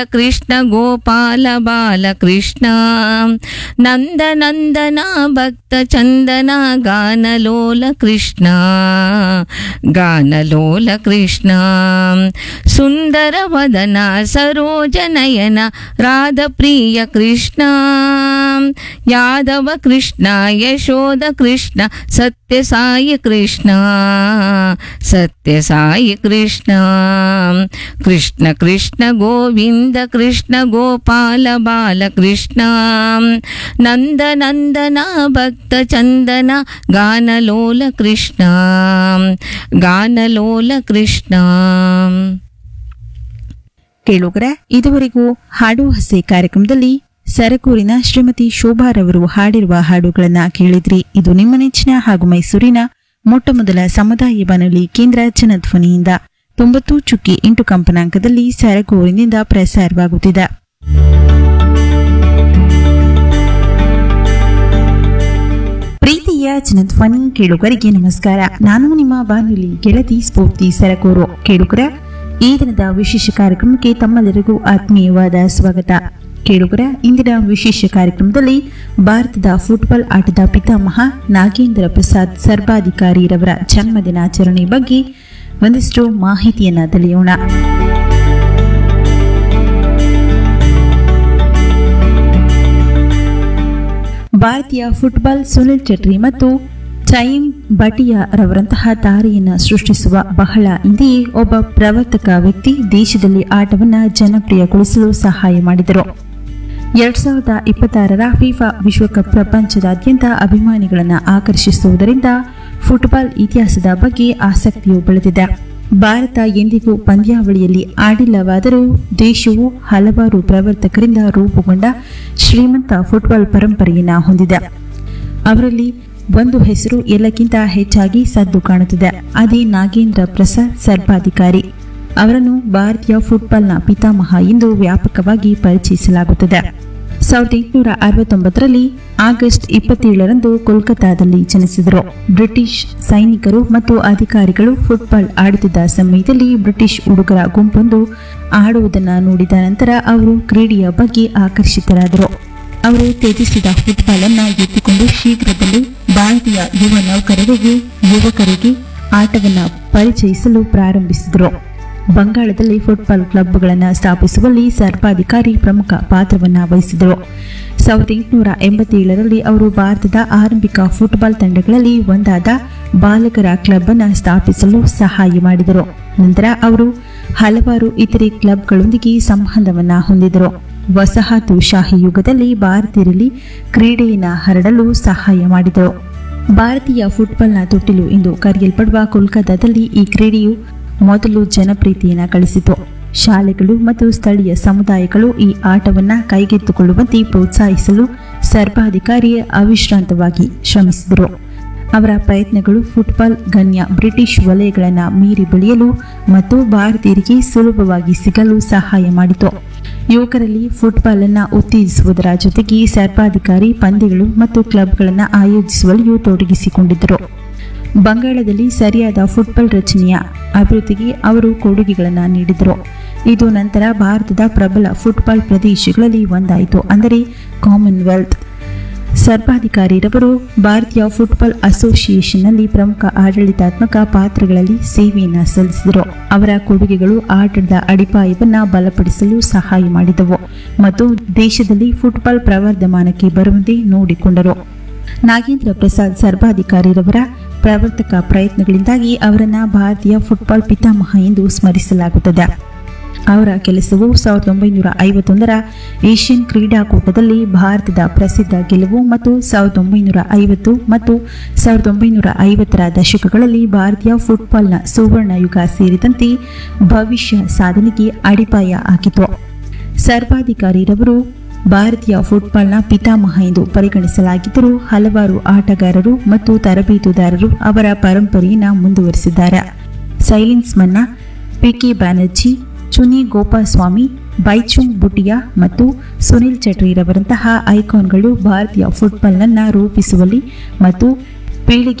ಕೃಷ್ಣ ಗೋಪಾಲ ಬಾಲ ಕೃಷ್ಣ ನಂದ ನಂದನ ಭಕ್ತ ಚಂದನ ಗಾನಲೋಲ ಕೃಷ್ಣ ಗಾನಲೋಲ ಕೃಷ್ಣ ಸುಂದರ ವದನ ಸರೋಜನಯನ ರಾಧಪ್ರಿಯ ಕೃಷ್ಣ ಯಾದವ ಕೃಷ್ಣ ಯಶೋದ ಕೃಷ್ಣ ಸತ್ಯ ಸಾಯಿ ಕೃಷ್ಣ ಸತ್ಯ ಸಾಯಿ ಕೃಷ್ಣ ಕೃಷ್ಣ ಕೃಷ್ಣ ಗೋವಿಂದ ಕೃಷ್ಣ ಗೋಪಾಲ ಬಾಲ ಕೃಷ್ಣ ನಂದ ನಂದನ ಭಕ್ತ ಚಂದನ ಗಾನಲೋಲ ಕೃಷ್ಣ ಗಾನಲೋಲ ಕೃಷ್ಣ ಕೇಳುಗರ ಇದುವರೆಗೂ ಹಾಡು ಹಸೆ ಕಾರ್ಯಕ್ರಮದಲ್ಲಿ ಸರಕೂರಿನ ಶ್ರೀಮತಿ ಶೋಭಾರವರು ಹಾಡಿರುವ ಹಾಡುಗಳನ್ನ ಕೇಳಿದ್ರಿ ಇದು ನಿಮ್ಮ ನೆಚ್ಚಿನ ಹಾಗೂ ಮೈಸೂರಿನ ಮೊಟ್ಟ ಮೊದಲ ಸಮುದಾಯ ಬಾನುಲಿ ಕೇಂದ್ರ ಜನಧ್ವನಿಯಿಂದ ತೊಂಬತ್ತು ಚುಕ್ಕಿ ಎಂಟು ಕಂಪನಾಂಕದಲ್ಲಿ ಸರಗೂರಿನಿಂದ ಪ್ರಸಾರವಾಗುತ್ತಿದೆ ಪ್ರೀತಿಯ ಜನಧ್ವನಿ ಕೇಳುಗರಿಗೆ ನಮಸ್ಕಾರ ನಾನು ನಿಮ್ಮ ಬಾನುಲಿ ಗೆಳತಿ ಸ್ಫೂರ್ತಿ ಸರಕೂರು ಕೇಳುಗರ ಈ ದಿನದ ವಿಶೇಷ ಕಾರ್ಯಕ್ರಮಕ್ಕೆ ತಮ್ಮೆಲ್ಲರಿಗೂ ಆತ್ಮೀಯವಾದ ಸ್ವಾಗತ ಕೇಳುಗರ ಇಂದಿನ ವಿಶೇಷ ಕಾರ್ಯಕ್ರಮದಲ್ಲಿ ಭಾರತದ ಫುಟ್ಬಾಲ್ ಆಟದ ಪಿತಾಮಹ ನಾಗೇಂದ್ರ ಪ್ರಸಾದ್ ಸರ್ವಾಧಿಕಾರಿರವರ ಜನ್ಮದಿನಾಚರಣೆ ಬಗ್ಗೆ ಒಂದಿಷ್ಟು ಮಾಹಿತಿಯನ್ನ ತಿಳಿಯೋಣ ಭಾರತೀಯ ಫುಟ್ಬಾಲ್ ಸುನಿಲ್ ಚಟ್ರಿ ಮತ್ತು ಚೈಮ್ ಬಟಿಯಾ ರವರಂತಹ ತಾರೆಯನ್ನ ಸೃಷ್ಟಿಸುವ ಬಹಳ ಹಿಂದೆಯೇ ಒಬ್ಬ ಪ್ರವರ್ತಕ ವ್ಯಕ್ತಿ ದೇಶದಲ್ಲಿ ಆಟವನ್ನ ಜನಪ್ರಿಯಗೊಳಿಸಲು ಸಹಾಯ ಮಾಡಿದರು ಎರಡ್ ಸಾವಿರದ ಇಪ್ಪತ್ತಾರರ ಫಿಫಾ ವಿಶ್ವಕಪ್ ಪ್ರಪಂಚದಾದ್ಯಂತ ಅಭಿಮಾನಿಗಳನ್ನು ಆಕರ್ಷಿಸುವುದರಿಂದ ಫುಟ್ಬಾಲ್ ಇತಿಹಾಸದ ಬಗ್ಗೆ ಆಸಕ್ತಿಯು ಬೆಳೆದಿದೆ ಭಾರತ ಎಂದಿಗೂ ಪಂದ್ಯಾವಳಿಯಲ್ಲಿ ಆಡಿಲ್ಲವಾದರೂ ದೇಶವು ಹಲವಾರು ಪ್ರವರ್ತಕರಿಂದ ರೂಪುಗೊಂಡ ಶ್ರೀಮಂತ ಫುಟ್ಬಾಲ್ ಪರಂಪರೆಯನ್ನ ಹೊಂದಿದೆ ಅವರಲ್ಲಿ ಒಂದು ಹೆಸರು ಎಲ್ಲಕ್ಕಿಂತ ಹೆಚ್ಚಾಗಿ ಸದ್ದು ಕಾಣುತ್ತಿದೆ ಅದೇ ನಾಗೇಂದ್ರ ಪ್ರಸಾದ್ ಸರ್ವಾಧಿಕಾರಿ ಅವರನ್ನು ಭಾರತೀಯ ಫುಟ್ಬಾಲ್ನ ಪಿತಾಮಹ ಎಂದು ವ್ಯಾಪಕವಾಗಿ ಪರಿಚಯಿಸಲಾಗುತ್ತದೆ ಸಾವಿರದ ಎಂಟುನೂರ ಅರವತ್ತೊಂಬತ್ತರಲ್ಲಿ ಆಗಸ್ಟ್ ಇಪ್ಪತ್ತೇಳರಂದು ಕೋಲ್ಕತಾದಲ್ಲಿ ಜನಿಸಿದರು ಬ್ರಿಟಿಷ್ ಸೈನಿಕರು ಮತ್ತು ಅಧಿಕಾರಿಗಳು ಫುಟ್ಬಾಲ್ ಆಡುತ್ತಿದ್ದ ಸಮಯದಲ್ಲಿ ಬ್ರಿಟಿಷ್ ಹುಡುಗರ ಗುಂಪೊಂದು ಆಡುವುದನ್ನು ನೋಡಿದ ನಂತರ ಅವರು ಕ್ರೀಡೆಯ ಬಗ್ಗೆ ಆಕರ್ಷಿತರಾದರು ಅವರು ತ್ಯಜಿಸಿದ ಫುಟ್ಬಾಲ್ ಅನ್ನ ಎತ್ತಿಕೊಂಡು ಶೀಘ್ರದಲ್ಲೇ ಭಾರತೀಯ ಯುವ ನೌಕರರಿಗೆ ಯುವಕರಿಗೆ ಆಟವನ್ನ ಪರಿಚಯಿಸಲು ಪ್ರಾರಂಭಿಸಿದರು ಬಂಗಾಳದಲ್ಲಿ ಫುಟ್ಬಾಲ್ ಕ್ಲಬ್ಗಳನ್ನು ಸ್ಥಾಪಿಸುವಲ್ಲಿ ಸರ್ವಾಧಿಕಾರಿ ಪ್ರಮುಖ ಪಾತ್ರವನ್ನ ವಹಿಸಿದರು ಸಾವಿರದ ಎಂಟುನೂರ ಎಂಬತ್ತೇಳರಲ್ಲಿ ಅವರು ಭಾರತದ ಆರಂಭಿಕ ಫುಟ್ಬಾಲ್ ತಂಡಗಳಲ್ಲಿ ಒಂದಾದ ಬಾಲಕರ ಕ್ಲಬ್ ಅನ್ನು ಸ್ಥಾಪಿಸಲು ಸಹಾಯ ಮಾಡಿದರು ನಂತರ ಅವರು ಹಲವಾರು ಇತರೆ ಕ್ಲಬ್ಗಳೊಂದಿಗೆ ಸಂಬಂಧವನ್ನ ಹೊಂದಿದರು ವಸಾಹತುಶಾಹಿ ಯುಗದಲ್ಲಿ ಭಾರತೀಯರಲ್ಲಿ ಕ್ರೀಡೆಯನ್ನ ಹರಡಲು ಸಹಾಯ ಮಾಡಿದರು ಭಾರತೀಯ ಫುಟ್ಬಾಲ್ನ ತೊಟ್ಟಿಲು ಎಂದು ಕರೆಯಲ್ಪಡುವ ಕೋಲ್ಕತ್ತಾದಲ್ಲಿ ಈ ಕ್ರೀಡೆಯು ಮೊದಲು ಜನಪ್ರಿಯತೆಯನ್ನು ಗಳಿಸಿತು ಶಾಲೆಗಳು ಮತ್ತು ಸ್ಥಳೀಯ ಸಮುದಾಯಗಳು ಈ ಆಟವನ್ನ ಕೈಗೆತ್ತಿಕೊಳ್ಳುವಂತೆ ಪ್ರೋತ್ಸಾಹಿಸಲು ಸರ್ವಾಧಿಕಾರಿ ಅವಿಶ್ರಾಂತವಾಗಿ ಶ್ರಮಿಸಿದರು ಅವರ ಪ್ರಯತ್ನಗಳು ಫುಟ್ಬಾಲ್ ಗಣ್ಯ ಬ್ರಿಟಿಷ್ ವಲಯಗಳನ್ನು ಮೀರಿ ಬೆಳೆಯಲು ಮತ್ತು ಭಾರತೀಯರಿಗೆ ಸುಲಭವಾಗಿ ಸಿಗಲು ಸಹಾಯ ಮಾಡಿತು ಯುವಕರಲ್ಲಿ ಫುಟ್ಬಾಲ್ ಅನ್ನ ಉತ್ತೇಜಿಸುವುದರ ಜೊತೆಗೆ ಸರ್ವಾಧಿಕಾರಿ ಪಂದ್ಯಗಳು ಮತ್ತು ಕ್ಲಬ್ಗಳನ್ನು ಆಯೋಜಿಸುವಲ್ಲಿಯೂ ತೊಡಗಿಸಿಕೊಂಡಿದ್ದರು ಬಂಗಾಳದಲ್ಲಿ ಸರಿಯಾದ ಫುಟ್ಬಾಲ್ ರಚನೆಯ ಅಭಿವೃದ್ಧಿಗೆ ಅವರು ಕೊಡುಗೆಗಳನ್ನು ನೀಡಿದರು ಇದು ನಂತರ ಭಾರತದ ಪ್ರಬಲ ಫುಟ್ಬಾಲ್ ಪ್ರದೇಶಗಳಲ್ಲಿ ಒಂದಾಯಿತು ಅಂದರೆ ಕಾಮನ್ವೆಲ್ತ್ ಸರ್ವಾಧಿಕಾರಿರವರು ಭಾರತೀಯ ಫುಟ್ಬಾಲ್ ಅಸೋಸಿಯೇಷನ್ನಲ್ಲಿ ಪ್ರಮುಖ ಆಡಳಿತಾತ್ಮಕ ಪಾತ್ರಗಳಲ್ಲಿ ಸೇವೆಯನ್ನು ಸಲ್ಲಿಸಿದರು ಅವರ ಕೊಡುಗೆಗಳು ಆಟದ ಅಡಿಪಾಯವನ್ನ ಬಲಪಡಿಸಲು ಸಹಾಯ ಮಾಡಿದವು ಮತ್ತು ದೇಶದಲ್ಲಿ ಫುಟ್ಬಾಲ್ ಪ್ರವರ್ಧಮಾನಕ್ಕೆ ಬರುವಂತೆ ನೋಡಿಕೊಂಡರು ನಾಗೇಂದ್ರ ಪ್ರಸಾದ್ ಸರ್ವಾಧಿಕಾರಿರವರ ಪ್ರವರ್ತಕ ಪ್ರಯತ್ನಗಳಿಂದಾಗಿ ಅವರನ್ನ ಭಾರತೀಯ ಫುಟ್ಬಾಲ್ ಪಿತಾಮಹ ಎಂದು ಸ್ಮರಿಸಲಾಗುತ್ತದೆ ಅವರ ಕೆಲಸವು ಸಾವಿರದ ಒಂಬೈನೂರ ಐವತ್ತೊಂದರ ಏಷ್ಯನ್ ಕ್ರೀಡಾಕೂಟದಲ್ಲಿ ಭಾರತದ ಪ್ರಸಿದ್ಧ ಗೆಲುವು ಮತ್ತು ಸಾವಿರದ ಒಂಬೈನೂರ ಐವತ್ತು ಮತ್ತು ಸಾವಿರದ ಒಂಬೈನೂರ ಐವತ್ತರ ದಶಕಗಳಲ್ಲಿ ಭಾರತೀಯ ಫುಟ್ಬಾಲ್ನ ಸುವರ್ಣ ಯುಗ ಸೇರಿದಂತೆ ಭವಿಷ್ಯ ಸಾಧನೆಗೆ ಅಡಿಪಾಯ ಹಾಕಿತು ಸರ್ವಾಧಿಕಾರಿರವರು ಭಾರತೀಯ ಫುಟ್ಬಾಲ್ನ ಪಿತಾಮಹ ಎಂದು ಪರಿಗಣಿಸಲಾಗಿದ್ದರೂ ಹಲವಾರು ಆಟಗಾರರು ಮತ್ತು ತರಬೇತುದಾರರು ಅವರ ಪರಂಪರೆಯನ್ನು ಮುಂದುವರಿಸಿದ್ದಾರೆ ಸೈಲೆನ್ಸ್ ಮನ್ನಾ ಪಿಕೆ ಬ್ಯಾನರ್ಜಿ ಚುನಿ ಗೋಪಾಸ್ವಾಮಿ ಬೈಚುಂಗ್ ಬುಟಿಯಾ ಮತ್ತು ಸುನಿಲ್ ಚಟ್ರಿರವರಂತಹ ಐಕಾನ್ಗಳು ಭಾರತೀಯ ಫುಟ್ಬಾಲ್ನನ್ನ ರೂಪಿಸುವಲ್ಲಿ ಮತ್ತು ಪೀಳಿಗೆ